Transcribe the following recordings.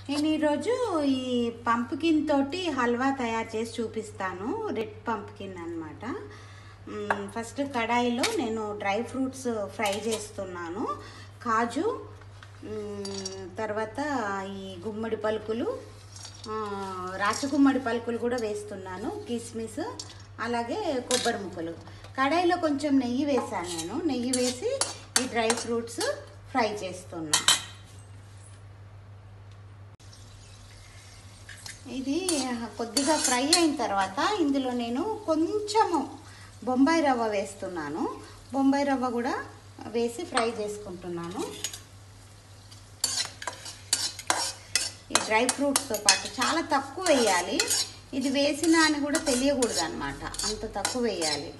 నేను ఈరోజు ఈ పంప్కిన్ తోటి హల్వా తయారు చేసి చూపిస్తాను రెడ్ పంప్కిన్ అనమాట ఫస్ట్ కడాయిలో నేను డ్రై ఫ్రూట్స్ ఫ్రై చేస్తున్నాను కాజు మ్, తర్వాత ఈ గుమ్మడి పలుకులు ఆ, రాచగుమ్మడి పలుకులు కూడా వేస్తున్నాను కిస్మిస్ అలాగే కొబ్బరి ముక్కలు కడాయిలో కొంచెం నెయ్యి వేసాను నేను నెయ్యి వేసి ఈ డ్రై ఫ్రూట్స్ ఫ్రై చేస్తున్నాను ఇది కొద్దిగా ఫ్రై అయిన తర్వాత ఇందులో నేను కొంచెము బొంబాయి రవ్వ వేస్తున్నాను బొంబాయి రవ్వ కూడా వేసి ఫ్రై చేసుకుంటున్నాను ఈ డ్రై ఫ్రూట్స్తో పాటు చాలా తక్కువ వేయాలి ఇది వేసినా అని కూడా తెలియకూడదు అనమాట అంత తక్కువ వేయాలి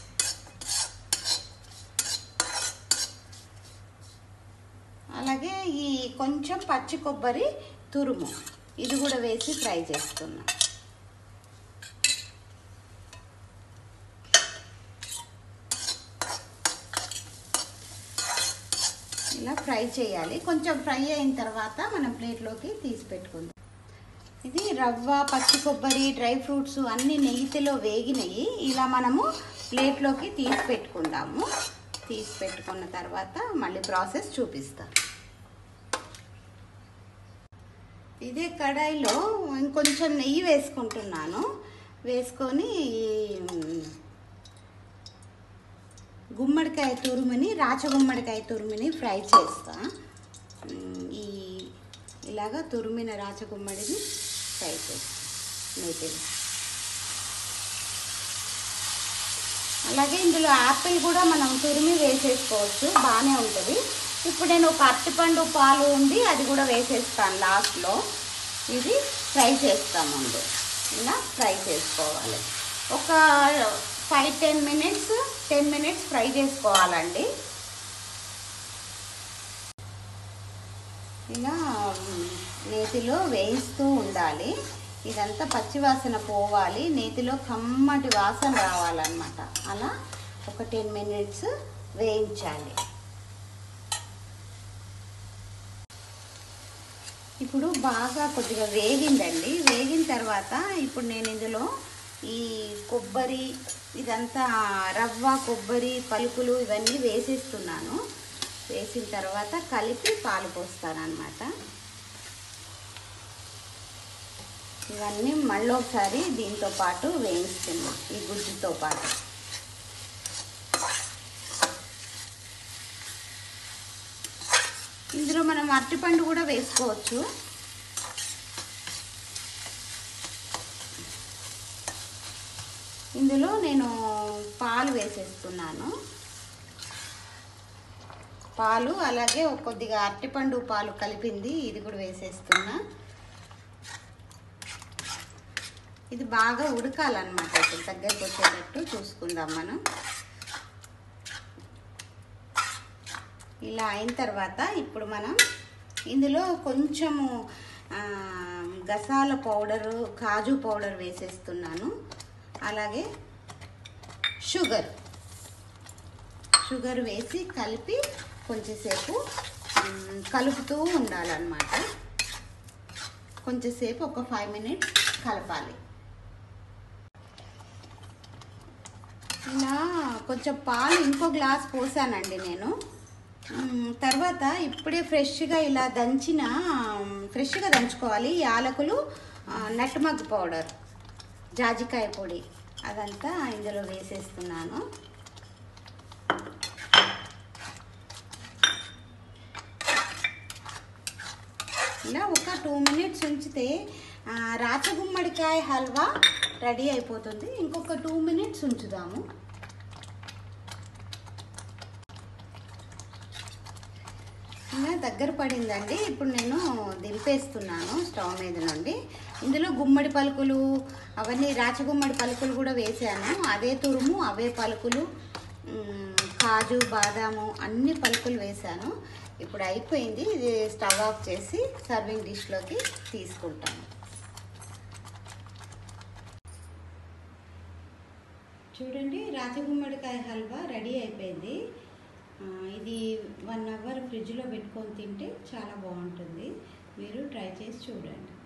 అలాగే ఈ కొంచెం పచ్చి కొబ్బరి తురుము ఇది కూడా వేసి ఫ్రై చేస్తున్నా ఇలా ఫ్రై చేయాలి కొంచెం ఫ్రై అయిన తర్వాత మనం ప్లేట్లోకి తీసి పెట్టుకుందాం ఇది రవ్వ పచ్చి కొబ్బరి డ్రై ఫ్రూట్స్ అన్ని నెయ్యిలో వేగినాయి ఇలా మనము ప్లేట్లోకి తీసి పెట్టుకుందాము తీసి పెట్టుకున్న తర్వాత మళ్ళీ ప్రాసెస్ చూపిస్తాను ఇదే కడాయిలో ఇంకొంచెం నెయ్యి వేసుకుంటున్నాను వేసుకొని ఈ గుమ్మడికాయ తురుముని రాచగుమ్మడికాయ తురుముని ఫ్రై చేస్తా ఉమ్, ఈ ఇలాగా తురిమిన రాచగుమ్మడిని ఫ్రై చేస్తా నేతిలో అలాగే ఇందులో యాపిల్ కూడా మనం తురిమి వేసేసుకోవచ్చు బాగానే ఉంటుంది ఇప్పుడు నేను ఒక అరటిపండు పాలు ఉంది అది కూడా వేసేస్తాను లాస్ట్లో ఇది ఫ్రై చేస్తాం ముందు ఇలా ఫ్రై చేసుకోవాలి ఒక five ten minutes ten minutes fry చేసుకోవాలండి ఇలా మ్, నేతిలో వేయిస్తూ ఉండాలి ఇదంతా పచ్చివాసన పోవాలి నేతిలో కమ్మటి వాసన రావాలన్నమాట అలా ఒక టెన్ మినిట్స్ వేయించాలి ఇప్పుడు బాగా కొద్దిగా వేగిందండి వేగిన తర్వాత ఇప్పుడు నేను ఇందులో ఈ కొబ్బరి ఇదంతా రవ్వ కొబ్బరి పలుకులు ఇవన్నీ వేసేస్తున్నాను వేసిన తర్వాత కలిపి పాలు పోస్తాను అనమాట ఇవన్నీ మళ్ళీ ఒకసారి దీంతో పాటు వేయిస్తున్నాం ఈ గుజ్జుతో పాటు ఇందులో మనం అరటిపండు కూడా వేసుకోవచ్చు ఇందులో నేను పాలు వేసేస్తున్నాను పాలు అలాగే ఒక కొద్దిగా అరటిపండు పాలు కలిపింది ఇది కూడా వేసేస్తున్నా ఇది బాగా ఉడకాలన్నమాట ఇప్పుడు దగ్గరికి వచ్చేటట్టు చూసుకుందాం మనం ఇలా అయిన తర్వాత ఇప్పుడు మనం ఇందులో కొంచెము ఆ, గసాల పౌడరు కాజు పౌడర్ వేసేస్తున్నాను అలాగే షుగర్ షుగర్ వేసి కలిపి కొంచెంసేపు మ్, కలుపుతూ ఉండాలన్నమాట కొంచెంసేపు ఒక ఫైవ్ మినిట్స్ కలపాలి ఇలా కొంచెం పాలు ఇంకో గ్లాస్ పోసానండి నేను మ్, తర్వాత ఇప్పుడే ఫ్రెష్గా ఇలా దంచిన మ్, ఫ్రెష్గా దంచుకోవాలి యాలకులు ఆ, నట్మగ్ పౌడర్ జాజికాయ పొడి అదంతా ఇందులో వేసేస్తున్నాను ఇలా ఒక టూ మినిట్స్ ఉంచితే ఆ, రాచగుమ్మడికాయ హల్వా రెడీ అయిపోతుంది ఇంకొక టూ మినిట్స్ ఉంచుదాము ఇలా దగ్గర పడిందండి ఇప్పుడు నేను దింపేస్తున్నాను స్టవ్ మీద నుండి ఇందులో గుమ్మడి పలుకులు అవన్నీ రాచగుమ్మడి పలుకులు కూడా వేసాను అదే తురుము అవే పలుకులు మ్, కాజు బాదాము అన్ని పలుకులు వేసాను ఇప్పుడు అయిపోయింది ఇది స్టవ్ ఆఫ్ చేసి సర్వింగ్ డిష్లోకి తీసుకుంటాను చూడండి రాజగుమ్మడికాయ హల్వా రెడీ అయిపోయింది ఆ, ఇది వన్ అవర్ ఫ్రిడ్జ్లో పెట్టుకొని తింటే చాలా బాగుంటుంది మీరు ట్రై చేసి చూడండి